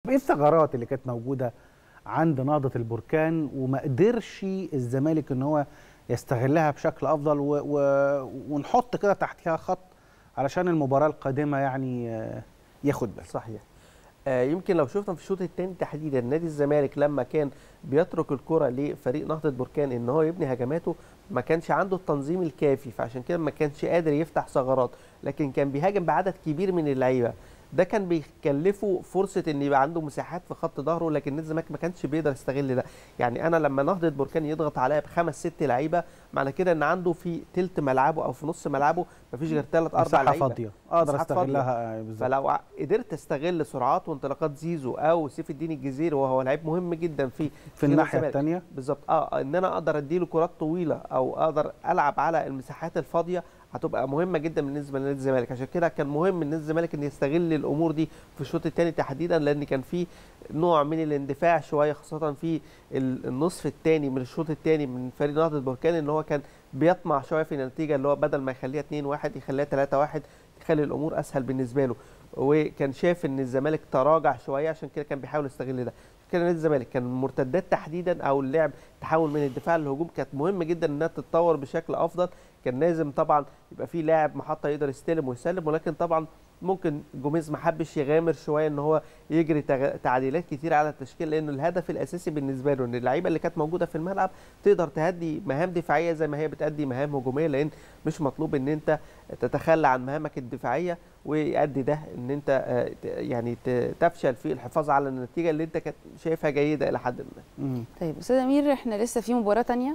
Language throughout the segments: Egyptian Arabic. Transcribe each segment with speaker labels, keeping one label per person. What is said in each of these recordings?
Speaker 1: ايه الثغرات اللي كانت موجوده عند نهضه البركان وما قدرش الزمالك ان هو يستغلها بشكل افضل و... و... ونحط كده تحتها خط علشان المباراه القادمه يعني آه، ياخد باله
Speaker 2: صحيح آه يمكن لو شفنا في الشوط الثاني تحديدا نادي الزمالك لما كان بيترك الكره لفريق نهضه بركان ان هو يبني هجماته ما كانش عنده التنظيم الكافي فعشان كده ما كانش قادر يفتح ثغرات لكن كان بيهاجم بعدد كبير من اللعيبه ده كان بيكلفه فرصه ان يبقى عنده مساحات في خط ظهره لكن نادي الزمالك ما كانش بيقدر يستغل ده يعني انا لما نهضه بركان يضغط عليا بخمس ست لعيبه معنى كده ان عنده في تلت ملعبه او في نص ملعبه ما فيش غير ثلاث اربع
Speaker 1: مساحه
Speaker 2: لعيبه
Speaker 1: فاضيه اقدر
Speaker 2: مساحات فاضية.
Speaker 1: استغلها آه، بالظبط
Speaker 2: فلو ع- قدرت استغل سرعات وانطلاقات زيزو او سيف الدين الجزيري وهو لعيب مهم جدا في
Speaker 1: في الناحيه الثانيه
Speaker 2: بالظبط اه ان انا اقدر اديله كرات طويله او اقدر العب على المساحات الفاضيه هتبقى مهمه جدا بالنسبه لنادي الزمالك عشان كده كان مهم لنادي الزمالك ان يستغل الامور دي في الشوط الثاني تحديدا لان كان في نوع من الاندفاع شويه خاصه في ال- النصف الثاني من الشوط الثاني من فريق نهضه بركان ان هو كان بيطمع شويه في النتيجه اللي هو بدل ما يخليها 2 1 يخليها 3 1 يخلي الامور اسهل بالنسبه له وكان شايف ان الزمالك تراجع شويه عشان كده كان بيحاول يستغل ده عشان كده نادي الزمالك كان المرتدات تحديدا او اللعب تحول من الدفاع للهجوم كانت مهم جدا انها تتطور بشكل افضل كان لازم طبعا يبقى في لاعب محطه يقدر يستلم ويسلم ولكن طبعا ممكن جوميز ما حبش يغامر شويه ان هو يجري تغ- تعديلات كتير على التشكيل لان الهدف الاساسي بالنسبه له ان اللعيبه اللي كانت موجوده في الملعب تقدر تهدي مهام دفاعيه زي ما هي بتأدي مهام هجوميه لان مش مطلوب ان انت تتخلى عن مهامك الدفاعيه ويؤدي ده ان انت آه، ت- يعني ت- تفشل في الحفاظ على النتيجه اللي انت كانت شايفها جيده الى حد ما
Speaker 1: مم.
Speaker 3: طيب استاذ امير احنا لسه في مباراه تانية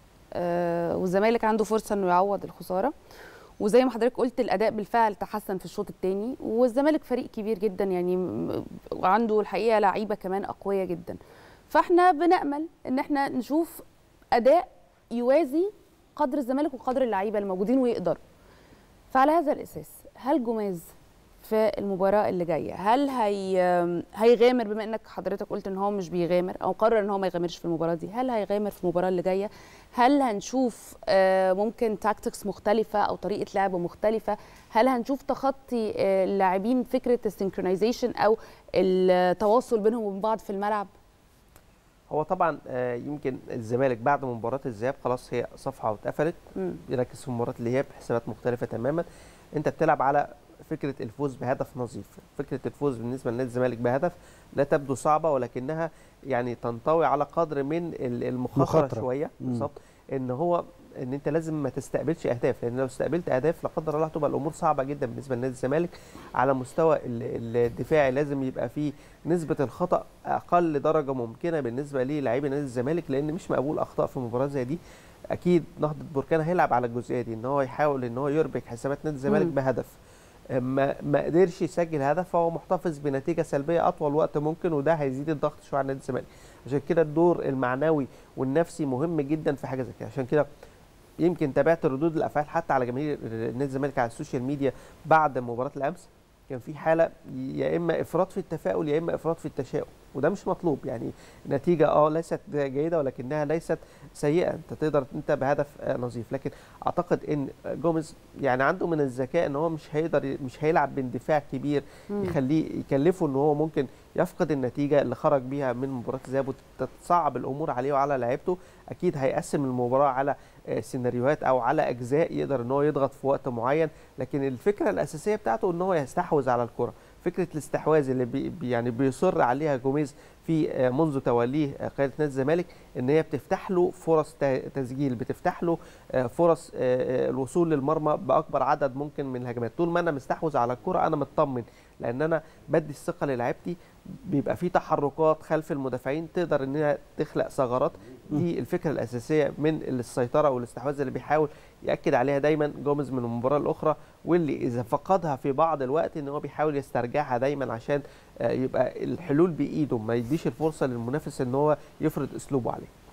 Speaker 3: آه والزمالك عنده فرصه انه يعوض الخساره وزي ما حضرتك قلت الاداء بالفعل تحسن في الشوط الثاني والزمالك فريق كبير جدا يعني م- وعنده الحقيقه لعيبه كمان اقوياء جدا فاحنا بنامل ان احنا نشوف اداء يوازي قدر الزمالك وقدر اللعيبه الموجودين ويقدروا فعلى هذا الاساس هل جوميز في المباراه اللي جايه هل هي هيغامر بما انك حضرتك قلت ان هو مش بيغامر او قرر ان هو ما يغامرش في المباراه دي هل هيغامر في المباراه اللي جايه هل هنشوف آه، ممكن تاكتكس مختلفه او طريقه لعب مختلفه هل هنشوف تخطي آه، اللاعبين فكره السنكرونايزيشن او التواصل بينهم وبين بعض في الملعب
Speaker 2: هو طبعا آه، يمكن الزمالك بعد مباراه الذهاب خلاص هي صفحه واتقفلت
Speaker 3: مم.
Speaker 2: يركز في مباراه الاياب حسابات مختلفه تماما انت بتلعب على فكره الفوز بهدف نظيف فكره الفوز بالنسبه لنادي الزمالك بهدف لا تبدو صعبه ولكنها يعني تنطوي على قدر من ال- المخاطره
Speaker 1: مخاطرة.
Speaker 2: شويه
Speaker 1: مم.
Speaker 2: بالظبط ان هو ان انت لازم ما تستقبلش اهداف لان لو استقبلت اهداف لا قدر الله هتبقى الامور صعبه جدا بالنسبه لنادي الزمالك على مستوى ال- الدفاعي لازم يبقى فيه نسبه الخطا اقل درجه ممكنه بالنسبه للاعبي نادي الزمالك لان مش مقبول اخطاء في مباراه زي دي اكيد نهضه بركان هيلعب على الجزئيه دي ان هو يحاول ان هو يربك حسابات نادي الزمالك
Speaker 3: مم.
Speaker 2: بهدف ما ما قدرش يسجل هدف فهو محتفظ بنتيجه سلبيه اطول وقت ممكن وده هيزيد الضغط شويه على نادي الزمالك عشان كده الدور المعنوي والنفسي مهم جدا في حاجه زي كده عشان كده يمكن تابعت ردود الافعال حتى على جماهير نادي الزمالك على السوشيال ميديا بعد مباراه الامس كان في حاله يا اما افراط في التفاؤل يا اما افراط في التشاؤم وده مش مطلوب يعني نتيجه اه ليست جيده ولكنها ليست سيئه انت تقدر انت بهدف آه، نظيف لكن اعتقد ان جوميز يعني عنده من الذكاء ان هو مش هيقدر مش هيلعب باندفاع كبير
Speaker 3: مم.
Speaker 2: يخليه يكلفه ان هو ممكن يفقد النتيجه اللي خرج بيها من مباراه الذهاب وتتصعب الامور عليه وعلى لعيبته اكيد هيقسم المباراه على آه، سيناريوهات او على اجزاء يقدر ان هو يضغط في وقت معين لكن الفكره الاساسيه بتاعته ان هو يستحوذ على الكره فكره الاستحواذ اللي بي بي- يعني بيصر عليها جوميز في آه، منذ توليه آه، قياده نادي الزمالك ان هي بتفتح له فرص ت- تسجيل بتفتح له آه، فرص آه، آه، الوصول للمرمى باكبر عدد ممكن من الهجمات طول ما انا مستحوذ على الكره انا مطمن لان انا بدي الثقه للاعيبتي بيبقى في تحركات خلف المدافعين تقدر انها تخلق ثغرات دي الفكره الاساسيه من السيطره والاستحواذ اللي بيحاول ياكد عليها دايما جوميز من المباراه الاخرى واللي اذا فقدها في بعض الوقت ان هو بيحاول يسترجعها دايما عشان آه، يبقى الحلول بايده ما يديش الفرصه للمنافس ان هو يفرض اسلوبه عليه